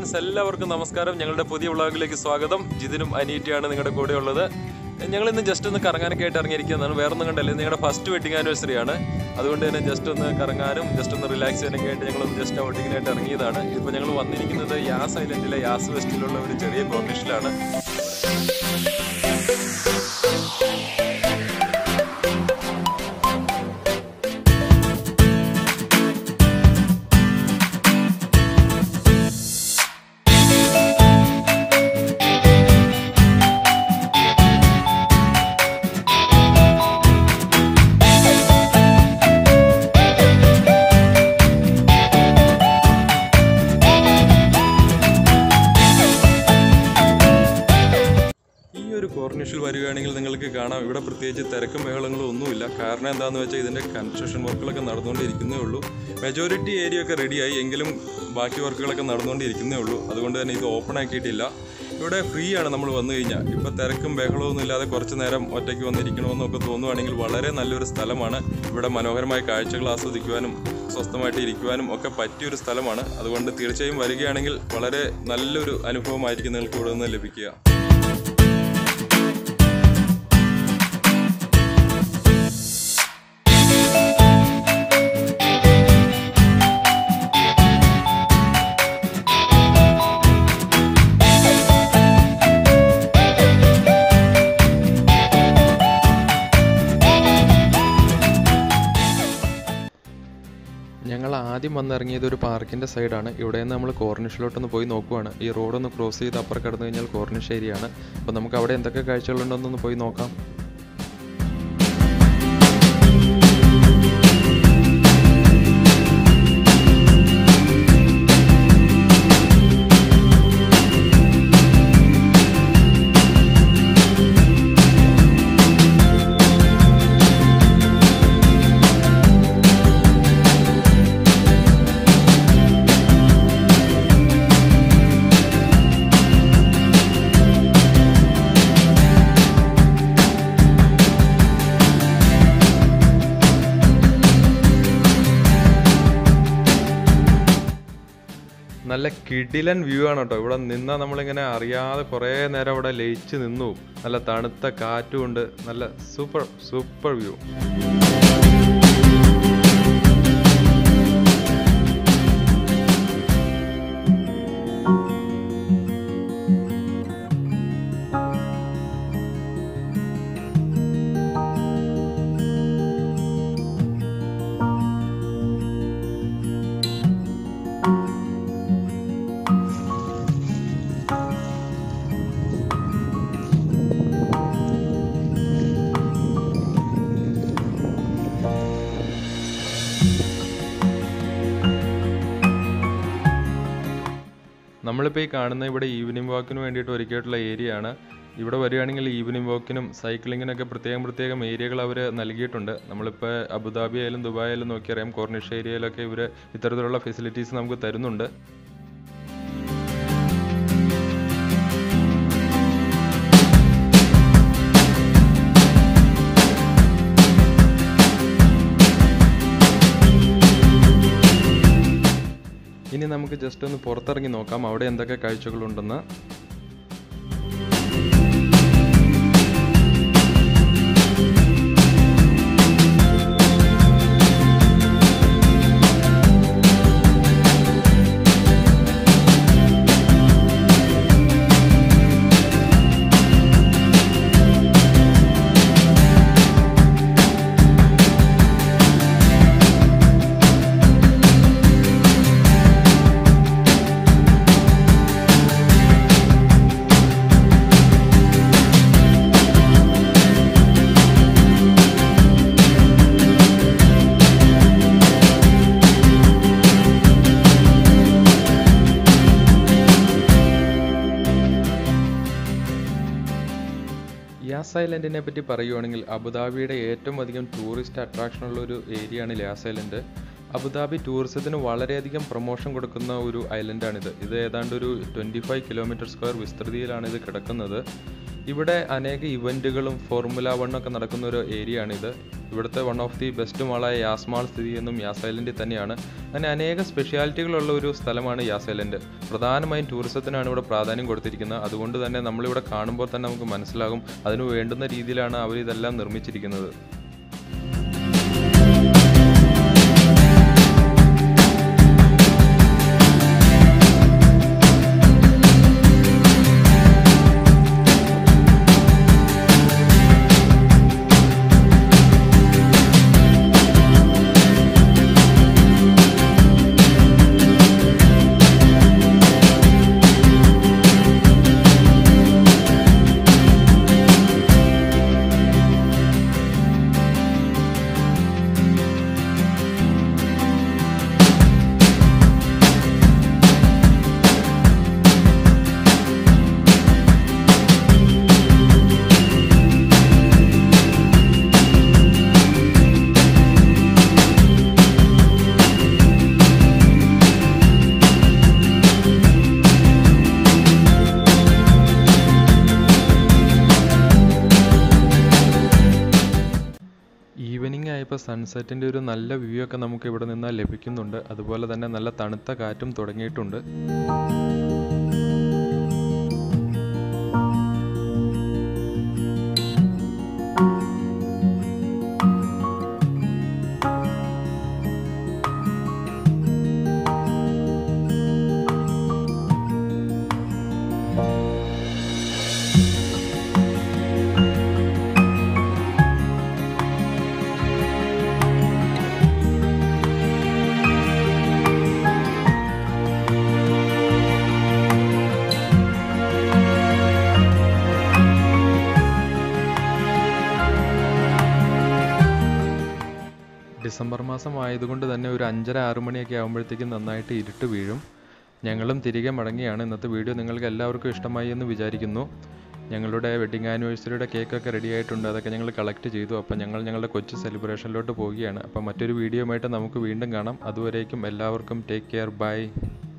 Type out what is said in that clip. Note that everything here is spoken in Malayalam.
ഫ്രണ്ട്സ് എല്ലാവർക്കും നമസ്കാരം ഞങ്ങളുടെ പുതിയ വ്ളോഗിലേക്ക് സ്വാഗതം ജിതിനും അനീറ്റയാണ് നിങ്ങളുടെ കൂടെ ഉള്ളത് ഞങ്ങൾ ഇന്ന് ജസ്റ്റ് ഒന്ന് കറങ്ങാനൊക്കെ ആയിട്ട് ഇറങ്ങിയിരിക്കുന്നതാണ് വേറെ ഒന്നും കണ്ടല്ലേ നിങ്ങളുടെ ഫസ്റ്റ് വെഡിങ് ആനിവേഴ്സറി ആണ് അതുകൊണ്ട് തന്നെ ജസ്റ്റ് ഒന്ന് കറങ്ങാനും ജസ്റ്റ് ഒന്ന് റിലാക്സ് ചെയ്യാനൊക്കെ ആയിട്ട് ഞങ്ങൾ ജസ്റ്റ് ഔട്ടിങ്ങിനായിട്ട് ഇറങ്ങിയതാണ് ഇപ്പോൾ ഞങ്ങൾ വന്നിരിക്കുന്നത് യാസ് ഐലൻഡിലെ യാസ് വെസ്റ്റിലുള്ള ഒരു ചെറിയ കോർണിഷിലാണ് ഈ ഒരു കോർണിഷിൽ വരികയാണെങ്കിൽ നിങ്ങൾക്ക് കാണാം ഇവിടെ പ്രത്യേകിച്ച് തിരക്കും ബഹളങ്ങളും ഒന്നുമില്ല കാരണം എന്താണെന്ന് വെച്ചാൽ ഇതിൻ്റെ കൺസ്ട്രക്ഷൻ വർക്കുകളൊക്കെ നടന്നുകൊണ്ടിരിക്കുന്നേ ഉള്ളൂ മെജോറിറ്റി ഏരിയ ഒക്കെ റെഡിയായി എങ്കിലും ബാക്കി വർക്കുകളൊക്കെ നടന്നുകൊണ്ടിരിക്കുന്നേ ഉള്ളൂ അതുകൊണ്ട് തന്നെ ഇത് ഓപ്പൺ ആക്കിയിട്ടില്ല ഇവിടെ ഫ്രീ ആണ് നമ്മൾ വന്നു കഴിഞ്ഞാൽ ഇപ്പോൾ തിരക്കും ബഹളമൊന്നും ഇല്ലാതെ കുറച്ച് നേരം ഒറ്റയ്ക്ക് വന്നിരിക്കണമെന്നൊക്കെ തോന്നുവാണെങ്കിൽ വളരെ നല്ലൊരു സ്ഥലമാണ് ഇവിടെ മനോഹരമായ കാഴ്ചകൾ ആസ്വദിക്കുവാനും സ്വസ്ഥമായിട്ട് ഇരിക്കുവാനും ഒക്കെ പറ്റിയൊരു സ്ഥലമാണ് അതുകൊണ്ട് തീർച്ചയായും വരികയാണെങ്കിൽ വളരെ നല്ലൊരു അനുഭവമായിരിക്കും നിങ്ങൾക്ക് ഇവിടെ നിന്ന് ലഭിക്കുക ഞങ്ങൾ ആദ്യം വന്നിറങ്ങിയത് ഒരു പാർക്കിൻ്റെ സൈഡാണ് ഇവിടെ നിന്ന് നമ്മൾ കോർണിഷിലോട്ടൊന്ന് പോയി നോക്കുവാണ് ഈ റോഡൊന്ന് ക്രോസ് ചെയ്ത് അപ്പുറം കടന്നു കഴിഞ്ഞാൽ കോർണിഷ് ഏരിയ ആണ് അപ്പോൾ നമുക്ക് അവിടെ എന്തൊക്കെ കാഴ്ചകളുണ്ടോന്നൊന്ന് പോയി നോക്കാം നല്ല കിടിലൻ വ്യൂ ആണ് കേട്ടോ ഇവിടെ നിന്നാൽ നമ്മളിങ്ങനെ അറിയാതെ കുറേ നേരം അവിടെ ലയിച്ച് നിന്നു പോകും. നല്ല തണുത്ത കാറ്റും ഉണ്ട് നല്ല സൂപ്പർ സൂപ്പർ വ്യൂ നമ്മളിപ്പോൾ ഈ കാണുന്ന ഇവിടെ ഈവനിങ് വാക്കിന് വേണ്ടിയിട്ട് ഒരുക്കിയിട്ടുള്ള ഏരിയ ആണ് ഇവിടെ വരികയാണെങ്കിൽ ഈവനിങ് വാക്കിനും സൈക്ലിങ്ങിനൊക്കെ പ്രത്യേകം പ്രത്യേകം ഏരിയകൾ അവർ നൽകിയിട്ടുണ്ട് നമ്മളിപ്പോൾ അബുദാബി ആയാലും ദുബായ് ആയാലും നോക്കിയറിയാം കോർണിഷ് ഏരിയയിലൊക്കെ ഇവർ ഇത്തരത്തിലുള്ള ഫെസിലിറ്റീസ് നമുക്ക് തരുന്നുണ്ട് ഇനി നമുക്ക് ജസ്റ്റ് ഒന്ന് പുറത്തിറങ്ങി നോക്കാം അവിടെ എന്തൊക്കെ കാഴ്ചകളുണ്ടെന്ന് ലാസ് ഐലൻഡിനെ പറ്റി പറയുവാണെങ്കിൽ അബുദാബിയുടെ ഏറ്റവും അധികം ടൂറിസ്റ്റ് അട്രാക്ഷൻ ഉള്ള ഒരു ഏരിയ ആണ് ലാസ് ഐലൻഡ് അബുദാബി ടൂറിസത്തിന് വളരെയധികം പ്രൊമോഷൻ കൊടുക്കുന്ന ഒരു ഐലൻഡാണിത് ഇത് ഏതാണ്ട് ഒരു ട്വൻറ്റി ഫൈവ് കിലോമീറ്റർ സ്ക്വയർ വിസ്തൃതിയിലാണ് ഇത് കിടക്കുന്നത് ഇവിടെ അനേക ഇവൻറ്റുകളും ഫോർമുല വണ്ണൊക്കെ നടക്കുന്ന ഒരു ഏരിയ ആണിത് ഇവിടുത്തെ വൺ ഓഫ് ദി ബെസ്റ്റ് മാളായ യാസ് മാൾ സ്ഥിതി ചെയ്യുന്നതും യാസ് ഐലൻഡിൽ തന്നെയാണ് അങ്ങനെ അനേക സ്പെഷ്യാലിറ്റികളുള്ള ഒരു സ്ഥലമാണ് യാസ് ഐലൻഡ് പ്രധാനമായും ടൂറിസത്തിനാണ് ഇവിടെ പ്രാധാന്യം കൊടുത്തിരിക്കുന്നത് അതുകൊണ്ട് തന്നെ നമ്മളിവിടെ കാണുമ്പോൾ തന്നെ നമുക്ക് മനസ്സിലാകും അതിന് വേണ്ടുന്ന രീതിയിലാണ് അവർ ഇതെല്ലാം നിർമ്മിച്ചിരിക്കുന്നത് ഈവനിങ് ആയപ്പോൾ സൺസെറ്റിൻ്റെ ഒരു നല്ല വ്യൂ ഒക്കെ നമുക്ക് ഇവിടെ നിന്ന് ലഭിക്കുന്നുണ്ട് അതുപോലെ തന്നെ നല്ല തണുത്ത കാറ്റും തുടങ്ങിയിട്ടുണ്ട് ഡിസംബർ മാസം ആയതുകൊണ്ട് തന്നെ ഒരു അഞ്ചര ആറ് മണിയൊക്കെ ആകുമ്പോഴത്തേക്കും നന്നായിട്ട് ഇരുട്ട് വീഴും ഞങ്ങളും തിരികെ മടങ്ങിയാണ് ഇന്നത്തെ വീഡിയോ നിങ്ങൾക്ക് എല്ലാവർക്കും ഇഷ്ടമായി എന്ന് വിചാരിക്കുന്നു ഞങ്ങളുടെ വെഡിങ് ആനിവേഴ്സറിയുടെ കേക്കൊക്കെ റെഡി ആയിട്ടുണ്ട് അതൊക്കെ ഞങ്ങൾ കളക്ട് ചെയ്തു അപ്പോൾ ഞങ്ങൾ ഞങ്ങളുടെ കൊച്ചു സെലിബ്രേഷനിലോട്ട് പോവുകയാണ് അപ്പോൾ മറ്റൊരു വീഡിയോയുമായിട്ട് നമുക്ക് വീണ്ടും കാണാം അതുവരേക്കും എല്ലാവർക്കും ടേക്ക് കെയർ ബൈ